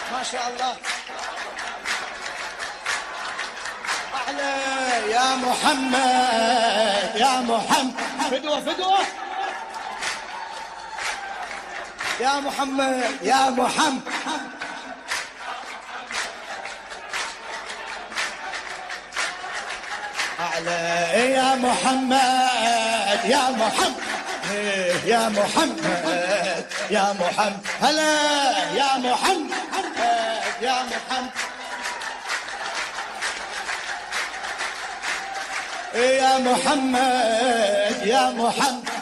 ما شاء الله أعلى يا محمد يا محمد فدوة فدوة يا محمد يا محمد أعلى يا محمد يا محمد يا محمد يا محمد هلا يا محمد يا محمد يا محمد يا محمد